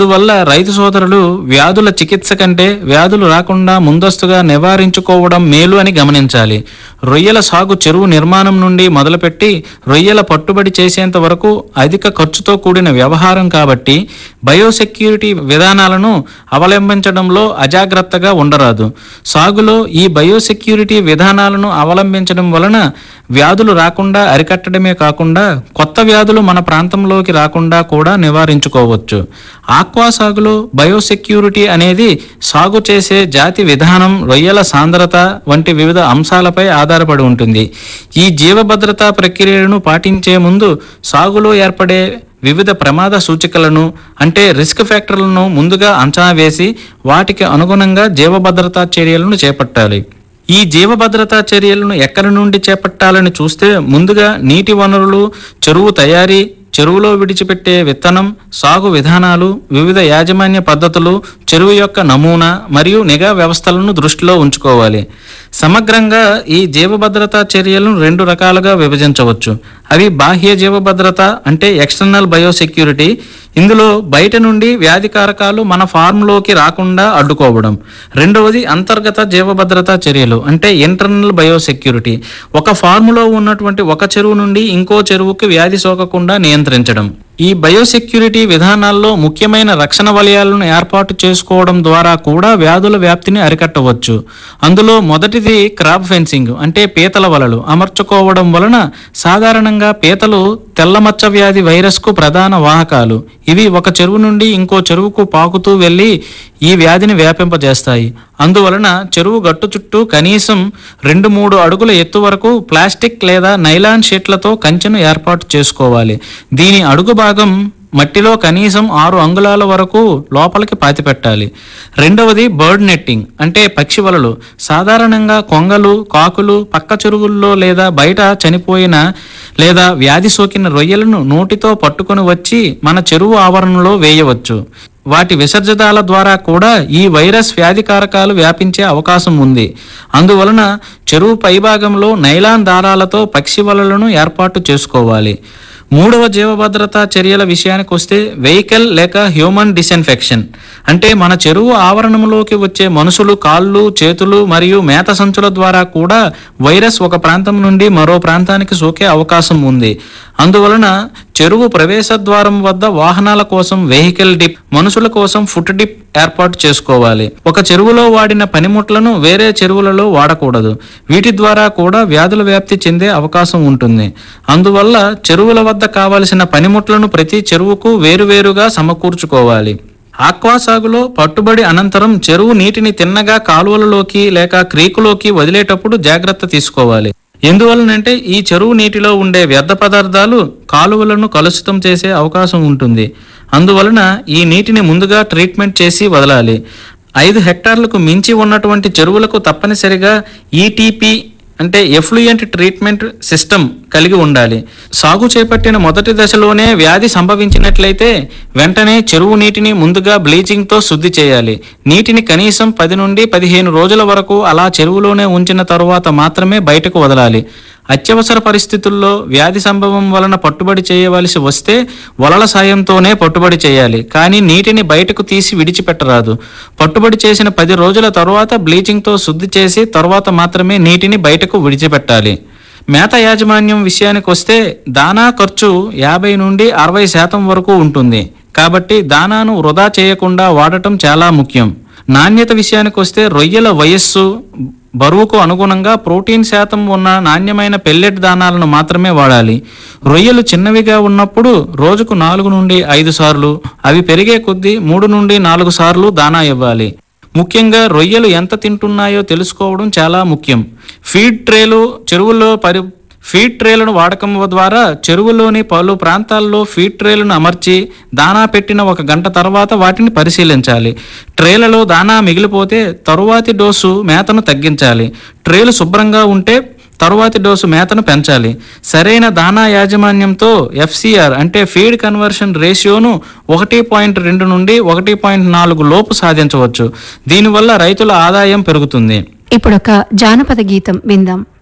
అందువల్ల రైతు సోదరులు వ్యాధుల చికిత్స కంటే వ్యాధులు రాకుండా ముందస్తుగా నివారించుకోవడం మేలు అని గమనించాలి రొయ్యల సాగు చెరువు నిర్మాణం నుండి మొదలుపెట్టి రొయ్యల పట్టుబడి చేసేంత వరకు అధిక ఖర్చుతో కూడిన వ్యవహారం కాబట్టి బయోసెక్యూరిటీ విధానాలను అవలంబించడంలో అజాగ్రత్తగా ఉండరాదు సాగులో ఈ బయోసెక్యూరిటీ విధానాలను అవలంబించడం వలన వ్యాధులు రాకుండా అరికట్టడమే కాకుండా కొత్త వ్యాధులు మన ప్రాంతంలోకి రాకుండా కూడా నివారించుకోవచ్చు ఆక్వా సాగులో బయోసెక్యూరిటీ అనేది సాగు చేసే జాతి విధానం రొయ్యల సాంద్రత వంటి వివిధ అంశాలపై ఆధారపడి ఉంటుంది ఈ జీవభద్రతా ప్రక్రియలను పాటించే ముందు సాగులో ఏర్పడే వివిధ ప్రమాద సూచికలను అంటే రిస్క్ ఫ్యాక్టర్లను ముందుగా అంచనా వేసి వాటికి అనుగుణంగా జీవభద్రతా చర్యలను చేపట్టాలి ఈ జీవభద్రతా చర్యలను ఎక్కడి నుండి చేపట్టాలని చూస్తే ముందుగా నీటి వనరులు చెరువు తయారీ చెరువులో విడిచిపెట్టే విత్తనం సాగు విధానాలు వివిధ యాజమాన్య పద్ధతులు చెరువు యొక్క నమూనా మరియు నిఘా వ్యవస్థలను దృష్టిలో ఉంచుకోవాలి సమగ్రంగా ఈ జీవభద్రతా చర్యలను రెండు రకాలుగా విభజించవచ్చు అవి బాహ్య జీవభద్రత అంటే ఎక్స్టర్నల్ బయోసెక్యూరిటీ ఇందులో బయట నుండి వ్యాధి కారకాలు మన ఫార్మ్లోకి రాకుండా అడ్డుకోవడం రెండవది అంతర్గత జీవభద్రతా చర్యలు అంటే ఇంటర్నల్ బయోసెక్యూరిటీ ఒక ఫార్ములో ఉన్నటువంటి ఒక చెరువు నుండి ఇంకో చెరువుకి వ్యాధి సోకకుండా నియంత్రించడం ఈ బయోసెక్యూరిటీ విధానాల్లో ముఖ్యమైన రక్షణ వలయాలను ఏర్పాటు చేసుకోవడం ద్వారా కూడా వ్యాధుల వ్యాప్తిని అరికట్టవచ్చు అందులో మొదటిది క్రాప్ ఫెన్సింగ్ అంటే పీతల వలలు అమర్చుకోవడం వలన సాధారణంగా పీతలు తెల్లమచ్చ వ్యాధి వైరస్కు ప్రధాన వాహకాలు ఇవి ఒక చెరువు నుండి ఇంకో చెరువుకు పాకుతూ వెళ్ళి ఈ వ్యాధిని వ్యాపింపజేస్తాయి అందువలన చెరువు గట్టు చుట్టూ కనీసం రెండు మూడు అడుగుల ఎత్తు వరకు ప్లాస్టిక్ లేదా నైలాన్ షీట్లతో కంచెను ఏర్పాటు చేసుకోవాలి దీని అడుగు భాగం మట్టిలో కనీసం ఆరు అంగుళాల వరకు లోపలికి పాతిపెట్టాలి రెండవది బర్డ్ నెట్టింగ్ అంటే పక్షి వలలు సాధారణంగా కొంగలు కాకులు పక్క చెరువుల్లో లేదా బయట చనిపోయిన లేదా వ్యాధి సోకిన రొయ్యలను నోటితో పట్టుకొని వచ్చి మన చెరువు ఆవరణలో వేయవచ్చు వాటి విసర్జదాల ద్వారా కూడా ఈ వైరస్ వ్యాధి కారకాలు వ్యాపించే అవకాశం ఉంది అందువలన చెరువు పైభాగంలో నైలాన్ దారాలతో పక్షి వలలను ఏర్పాటు చేసుకోవాలి మూడవ జీవభద్రతా చర్యల విషయానికి వస్తే వెహికల్ లేక హ్యూమన్ డిస్ఇన్ఫెక్షన్ అంటే మన చెరువు ఆవరణంలోకి వచ్చే మనుషులు కాళ్ళు చేతులు మరియు మేత సంచుల ద్వారా కూడా వైరస్ ఒక ప్రాంతం నుండి మరో ప్రాంతానికి సోకే అవకాశం ఉంది అందువలన చెరువు ప్రవేశ ద్వారం వద్ద వాహనాల కోసం వెహికల్ డిప్ మనుషుల కోసం ఫుట్ డిప్ ఏర్పాటు చేసుకోవాలి ఒక చెరువులో వాడిన పనిముట్లను వేరే చెరువులలో వాడకూడదు వీటి ద్వారా కూడా వ్యాధుల వ్యాప్తి చెందే అవకాశం ఉంటుంది అందువల్ల చెరువుల వద్ద కావలసిన పనిముట్లను ప్రతి చెరువుకు వేరువేరుగా సమకూర్చుకోవాలి ఆక్వా సాగులో పట్టుబడి అనంతరం చెరువు నీటిని తిన్నగా కాలువలలోకి లేక క్రీకులోకి వదిలేటప్పుడు జాగ్రత్త తీసుకోవాలి ఎందువలనంటే ఈ చెరువు నీటిలో ఉండే వ్యర్థ పదార్థాలు కాలువలను కలుషితం చేసే అవకాశం ఉంటుంది అందువలన ఈ నీటిని ముందుగా ట్రీట్మెంట్ చేసి వదలాలి ఐదు హెక్టార్లకు మించి ఉన్నటువంటి చెరువులకు తప్పనిసరిగా ఈటీపీ అంటే ఎఫ్లూయెంట్ ట్రీట్మెంట్ సిస్టమ్ కలిగి ఉండాలి సాగు చేపట్టిన మొదటి దశలోనే వ్యాధి సంభవించినట్లయితే వెంటనే చెరువు నీటిని ముందుగా బ్లీచింగ్తో శుద్ధి చేయాలి నీటిని కనీసం పది నుండి పదిహేను రోజుల వరకు అలా చెరువులోనే ఉంచిన తరువాత మాత్రమే బయటకు వదలాలి అత్యవసర పరిస్థితుల్లో వ్యాధి సంభవం వలన పట్టుబడి చేయవలసి వస్తే వలల సాయంతోనే పట్టుబడి చేయాలి కానీ నీటిని బయటకు తీసి విడిచిపెట్టరాదు పట్టుబడి చేసిన పది రోజుల తరువాత బ్లీచింగ్తో శుద్ధి చేసి తరువాత మాత్రమే నీటిని బయటకు విడిచిపెట్టాలి మేత యాజమాన్యం విషయానికి వస్తే దానా ఖర్చు యాభై నుండి అరవై శాతం వరకు ఉంటుంది కాబట్టి దానాను వృధా చేయకుండా వాడటం చాలా ముఖ్యం నాణ్యత విషయానికి వస్తే రొయ్యల వయస్సు బరువుకు అనుగుణంగా ప్రోటీన్ శాతం ఉన్న నాణ్యమైన పెల్లెట్ దానాలను మాత్రమే వాడాలి రొయ్యలు చిన్నవిగా ఉన్నప్పుడు రోజుకు నాలుగు నుండి ఐదు సార్లు అవి పెరిగే కొద్దీ మూడు నుండి నాలుగు సార్లు దానా ఇవ్వాలి ముఖ్యంగా రొయ్యలు ఎంత తింటున్నాయో తెలుసుకోవడం చాలా ముఖ్యం ఫీడ్ ట్రేలు చెరువుల్లో పరి ఫీడ్ ట్రేలను వాడకం ద్వారా చెరువులోని పలు ప్రాంతాల్లో ఫీడ్ ట్రేలను అమర్చి దానా పెట్టిన ఒక గంట తర్వాత వాటిని పరిశీలించాలి ట్రేలలో దానా మిగిలిపోతే తరువాతి డోసు మేతను తగ్గించాలి ట్రేలు శుభ్రంగా ఉంటే తరువాతి డోసు మేతను పెంచాలి సరైన దానా యాజమాన్యంతో ఎఫ్సిఆర్ అంటే ఫీడ్ కన్వర్షన్ రేషియోను ఒకటి పాయింట్ రెండు నుండి ఒకటి పాయింట్ నాలుగు లోపు సాధించవచ్చు దీనివల్ల రైతుల ఆదాయం పెరుగుతుంది ఇప్పుడొక జానపద గీతం విందాం